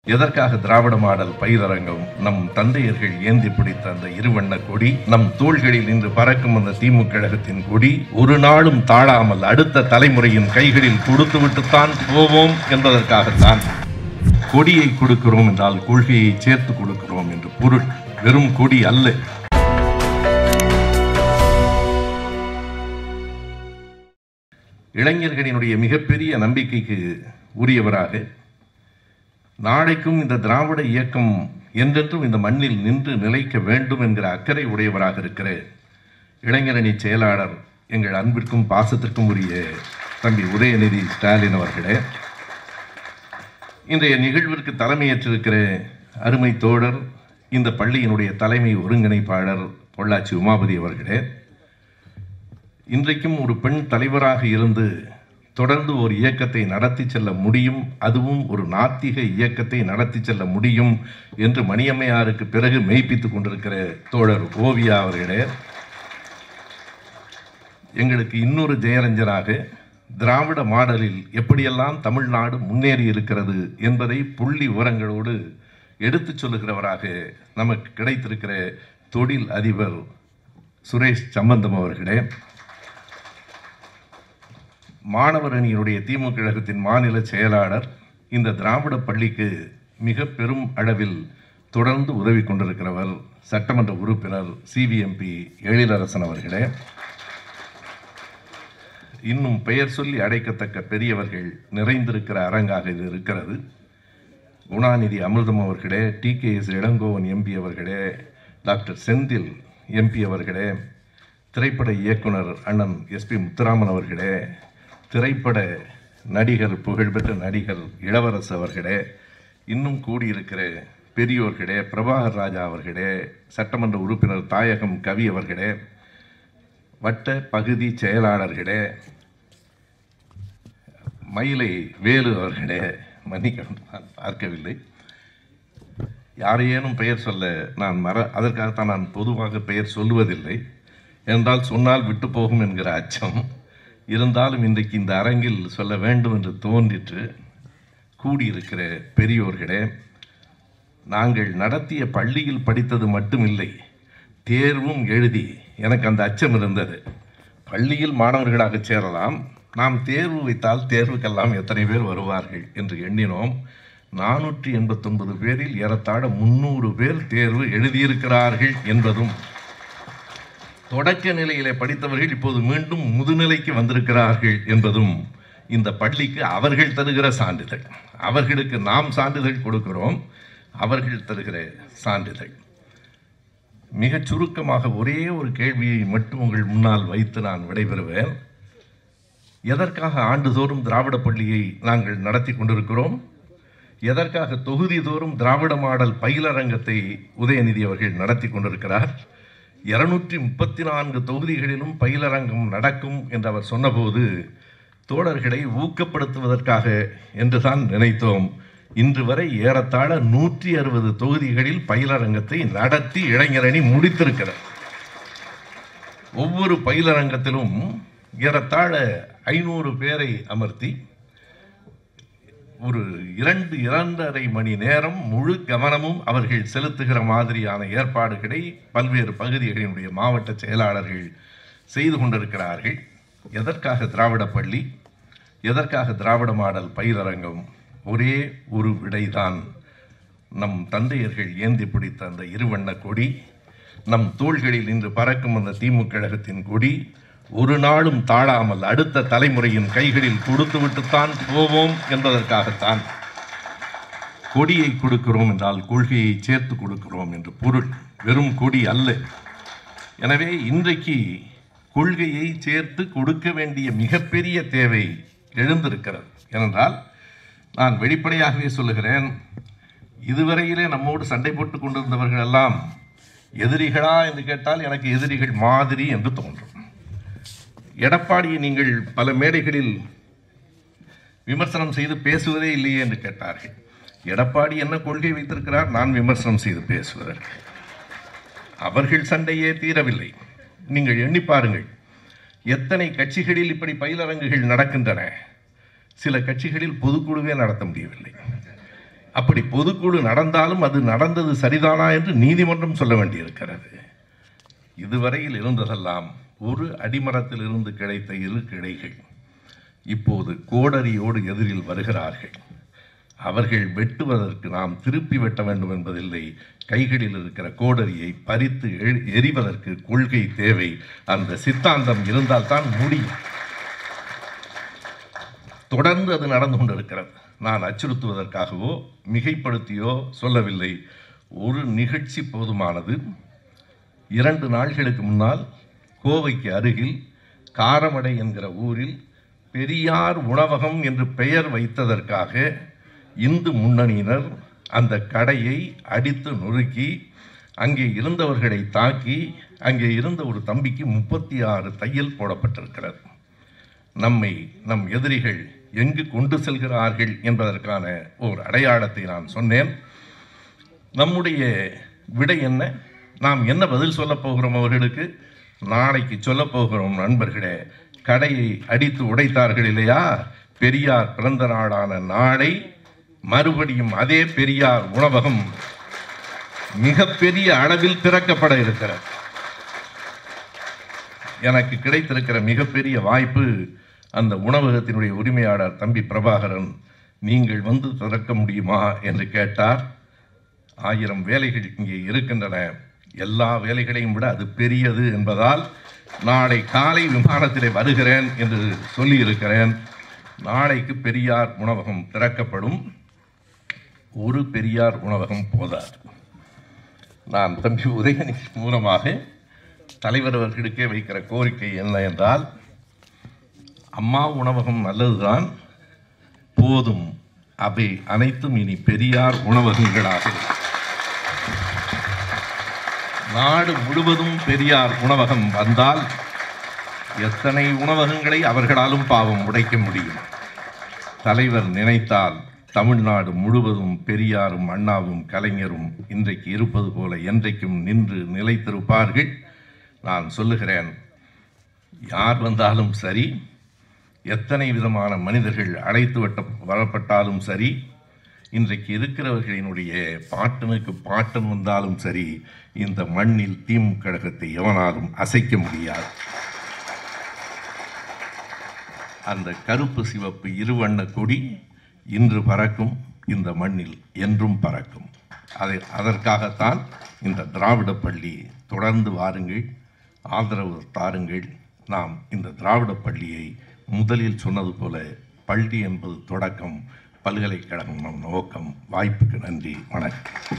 எதற்காக திராவிட மாடல் பயிரரங்கம் நம் தந்தையர்கள் ஏந்தி பிடித்த அந்த இருவண்ண கொடி நம் தோள்களில் இன்று பறக்கும் அந்த திமுக கழகத்தின் கொடி ஒரு நாளும் தாழாமல் அடுத்த தலைமுறையின் கைகளில் கொடுத்துவிட்டுத்தான் போவோம் என்பதற்காகத்தான் கொடியை கொடுக்கிறோம் என்றால் கொள்கையை சேர்த்து கொடுக்கிறோம் என்று பொருள் வெறும் கொடி அல்ல இளைஞர்களினுடைய மிகப்பெரிய நம்பிக்கைக்கு உரியவராக நாளைக்கும் இந்த திராவிட இயக்கம் என்றென்றும் இந்த மண்ணில் நின்று நிலைக்க வேண்டும் என்கிற அக்கறை உடையவராக இருக்கிற இளைஞரணி செயலாளர் எங்கள் அன்பிற்கும் பாசத்திற்கும் உரிய தம்பி உதயநிதி ஸ்டாலின் அவர்களே இன்றைய நிகழ்விற்கு தலைமையேற்றிருக்கிற அருமை தோழர் இந்த பள்ளியினுடைய தலைமை ஒருங்கிணைப்பாளர் பொள்ளாச்சி உமாபதி அவர்களே இன்றைக்கும் ஒரு பெண் தலைவராக இருந்து தொடர்ந்து ஒரு இயக்கத்தை நடத்தி செல்ல முடியும் அதுவும் ஒரு நாத்திக இயக்கத்தை நடத்தி செல்ல முடியும் என்று மணியம்மையாருக்கு பிறகு மெய்ப்பித்துக் கொண்டிருக்கிற தோழர் ஓவியா அவர்களே எங்களுக்கு இன்னொரு ஜெயரஞ்சனாக திராவிட மாடலில் எப்படியெல்லாம் தமிழ்நாடு முன்னேறி இருக்கிறது என்பதை புள்ளி விவரங்களோடு எடுத்துச் சொல்லுகிறவராக நமக்கு கிடைத்திருக்கிற தொழில் அதிபர் சுரேஷ் சம்பந்தம் அவர்களே மாணவர் அணியினுடைய திமுக கழகத்தின் மாநில செயலாளர் இந்த திராவிட பள்ளிக்கு மிக பெரும் அளவில் தொடர்ந்து உதவி கொண்டிருக்கிறவர் சட்டமன்ற உறுப்பினர் சிவிஎம்பி எழிலரசன் அவர்களே இன்னும் பெயர் சொல்லி அடைக்கத்தக்க பெரியவர்கள் நிறைந்திருக்கிற அரங்காக இது இருக்கிறது குணாநிதி அமிர்தம் அவர்களே T K S Elangovan MP அவர்களே டாக்டர் செந்தில் எம்பி அவர்களே திரைப்பட இயக்குனர் அண்ணன் எஸ்பி முத்துராமன் அவர்களே திரைப்பட நடிகர் புகழ்பெற்ற நடிகர் இளவரசு அவர்களே இன்னும் கூடியிருக்கிற பெரியோர்களே பிரபாகர் ராஜா அவர்களே சட்டமன்ற உறுப்பினர் தாயகம் கவி அவர்களே வட்ட பகுதி செயலாளர்களே மயிலை வேலு அவர்களே மன்னிக்கணும் நான் பார்க்கவில்லை யாரையேனும் பெயர் சொல்ல நான் மற அதற்காகத்தான் நான் பொதுவாக பெயர் சொல்லுவதில்லை என்றால் சொன்னால் விட்டு போகும் என்கிற அச்சம் இருந்தாலும் இன்றைக்கு இந்த அரங்கில் சொல்ல வேண்டும் என்று தோன்றிற்று கூடியிருக்கிற பெரியோர்களே நாங்கள் நடத்திய பள்ளியில் படித்தது மட்டுமில்லை தேர்வும் எழுதி எனக்கு அந்த அச்சம் இருந்தது பள்ளியில் மாணவர்களாக சேரலாம் நாம் தேர்வு வைத்தால் தேர்வுக்கெல்லாம் எத்தனை பேர் வருவார்கள் என்று எண்ணினோம் நானூற்றி எண்பத்தொன்பது பேரில் ஏறத்தாழ முன்னூறு பேர் தேர்வு எழுதியிருக்கிறார்கள் என்பதும் தொடக்க நிலையிலே படித்தவர்கள் இப்போது மீண்டும் முதுநிலைக்கு வந்திருக்கிறார்கள் என்பதும் இந்த பள்ளிக்கு அவர்கள் தருகிற சான்றிதழ் அவர்களுக்கு நாம் சான்றிதழ் கொடுக்கிறோம் அவர்கள் தருகிற சான்றிதழ் மிகச் சுருக்கமாக ஒரே ஒரு கேள்வியை மட்டும் உங்கள் முன்னால் வைத்து நான் விடைபெறுவேன் எதற்காக ஆண்டுதோறும் திராவிட பள்ளியை நாங்கள் நடத்தி கொண்டிருக்கிறோம் எதற்காக தொகுதி தோறும் திராவிட மாடல் பயிலரங்கத்தை உதயநிதி அவர்கள் நடத்தி கொண்டிருக்கிறார் இருநூற்றி முப்பத்தி நான்கு தொகுதிகளிலும் பயிலரங்கம் நடக்கும் என்று அவர் சொன்னபோது தோழர்களை ஊக்கப்படுத்துவதற்காக என்றுதான் நினைத்தோம் இன்று வரை ஏறத்தாழ நூற்றி அறுபது தொகுதிகளில் பயிலரங்கத்தை நடத்தி இளைஞரணி முடித்திருக்கிறார் ஒவ்வொரு பயிலரங்கத்திலும் ஏறத்தாழ ஐநூறு பேரை அமர்த்தி ஒரு இரண்டு இரண்டரை மணி நேரம் முழு கவனமும் அவர்கள் செலுத்துகிற மாதிரியான ஏற்பாடுகளை பல்வேறு பகுதிகளினுடைய மாவட்ட செயலாளர்கள் செய்து கொண்டிருக்கிறார்கள் எதற்காக திராவிட பள்ளி எதற்காக திராவிட மாடல் பயிலரங்கம் ஒரே ஒரு விடைதான் நம் தந்தையர்கள் ஏந்தி பிடித்த அந்த இருவண்ண கொடி நம் தோள்களில் இன்று பறக்கும் அந்த திமுக கழகத்தின் கொடி ஒரு நாளும் தாழாமல் அடுத்த தலைமுறையின் கைகளில் கொடுத்துவிட்டுத்தான் போவோம் என்பதற்காகத்தான் கொடியை கொடுக்கிறோம் என்றால் கொள்கையை சேர்த்து கொடுக்கிறோம் என்று பொருள் வெறும் கொடி அல்ல எனவே இன்றைக்கு கொள்கையை சேர்த்து கொடுக்க வேண்டிய மிகப்பெரிய தேவை எழுந்திருக்கிறது ஏனென்றால் நான் வெளிப்படையாகவே சொல்லுகிறேன் இதுவரையிலே நம்மோடு சண்டை போட்டுக் கொண்டிருந்தவர்கள் எல்லாம் எதிரிகளா என்று கேட்டால் எனக்கு எதிரிகள் மாதிரி என்று தோன்றும் எடப்பாடியை நீங்கள் பல மேடைகளில் விமர்சனம் செய்து பேசுவதே இல்லையே என்று கேட்டார்கள் எடப்பாடி என்ன கொள்கை வைத்திருக்கிறார் நான் விமர்சனம் செய்து பேசுவதற்கு அவர்கள் சண்டையே தீரவில்லை நீங்கள் எண்ணி பாருங்கள் எத்தனை கட்சிகளில் இப்படி பயிலரங்குகள் நடக்கின்றன சில கட்சிகளில் பொதுக்குழுவே நடத்த முடியவில்லை அப்படி பொதுக்குழு நடந்தாலும் அது நடந்தது சரிதானா என்று நீதிமன்றம் சொல்ல வேண்டியிருக்கிறது இதுவரையில் இருந்ததெல்லாம் ஒரு அடிமரத்தில் இருந்து கிடைத்த இரு கிளைகள் இப்போது கோடரியோடு எதிரில் வருகிறார்கள் அவர்கள் வெட்டுவதற்கு நாம் திருப்பி வெட்ட வேண்டும் என்பதில்லை கைகளில் இருக்கிற கோடரியை பறித்து எ- எறிவதற்கு கொள்கை தேவை அந்த சித்தாந்தம் இருந்தால்தான் முடியும் தொடர்ந்து அது நடந்து கொண்டிருக்கிறது நான் அச்சுறுத்துவதற்காகவோ மிகைப்படுத்தியோ சொல்லவில்லை ஒரு நிகழ்ச்சி போதுமானது இரண்டு நாள்களுக்கு முன்னால் கோவைக்கு அருகில் காரமடை என்கிற ஊரில் பெரியார் உணவகம் என்று பெயர் வைத்ததற்காக இந்து முன்னணியினர் அந்த கடையை அடித்து நொறுக்கி அங்கே இருந்தவர்களை தாக்கி அங்கே இருந்த ஒரு தம்பிக்கு முப்பத்தி ஆறு தையல் போடப்பட்டிருக்கிறது நம்மை நம் எதிரிகள் எங்கு கொண்டு செல்கிறார்கள் என்பதற்கான ஒரு அடையாளத்தை நான் சொன்னேன் நம்முடைய விடை என்ன நாம் என்ன பதில் சொல்லப் போகிறோம் அவர்களுக்கு நாளைக்கு சொல்லப் போகிறோம் நண்பர்களே கடையை அடித்து உடைத்தார்கள் இல்லையா பெரியார் பிறந்த நாளான நாளை மறுபடியும் அதே பெரியார் உணவகம் மிகப்பெரிய அளவில் திறக்கப்பட இருக்கிறது எனக்கு கிடைத்திருக்கிற மிகப்பெரிய வாய்ப்பு அந்த உணவகத்தினுடைய உரிமையாளர் தம்பி பிரபாகரன் நீங்கள் வந்து திறக்க முடியுமா என்று கேட்டார் ஆயிரம் வேலைகள் இங்கே இருக்கின்றன எல்லா வேலைகளையும் விட அது பெரியது என்பதால் நாளை காலை விமானத்திலே வருகிறேன் என்று சொல்லியிருக்கிறேன் நாளைக்கு பெரியார் உணவகம் திறக்கப்படும் ஒரு பெரியார் உணவகம் போதாது நான் தம்பி உதயநிதி மூலமாக தலைவர் அவர்களுக்கே வைக்கிற கோரிக்கை என்ன என்றால் அம்மா உணவகம் நல்லதுதான் போதும் அவை அனைத்தும் இனி பெரியார் உணவகங்களாக நாடு முழுவதும் பெரியார் உணவகம் வந்தால் எத்தனை உணவகங்களை அவர்களாலும் பாவம் உடைக்க முடியும் தலைவர் நினைத்தால் தமிழ்நாடு முழுவதும் பெரியாரும் அண்ணாவும் கலைஞரும் இன்றைக்கு இருப்பது போல என்றைக்கும் நின்று நிலைத்திருப்பார்கள் நான் சொல்லுகிறேன் யார் வந்தாலும் சரி எத்தனை விதமான மனிதர்கள் அழைத்து வட்ட வரப்பட்டாலும் சரி இன்றைக்கு இருக்கிறவர்களினுடைய பாட்டனுக்கு பாட்டன் வந்தாலும் சரி இந்த மண்ணில் திமுக கழகத்தை எவனாலும் அசைக்க முடியாது அந்த கருப்பு சிவப்பு இருவண்ண கொடி இன்று பறக்கும் இந்த மண்ணில் என்றும் பறக்கும் அதை அதற்காகத்தான் இந்த திராவிட பள்ளி தொடர்ந்து வாருங்கள் ஆதரவு தாருங்கள் நாம் இந்த திராவிட பள்ளியை முதலில் சொன்னது போல பள்ளி என்பது தொடக்கம் பல்கலைக்கழகம் நம் நோக்கம் வாய்ப்புக்கு நன்றி வணக்கம்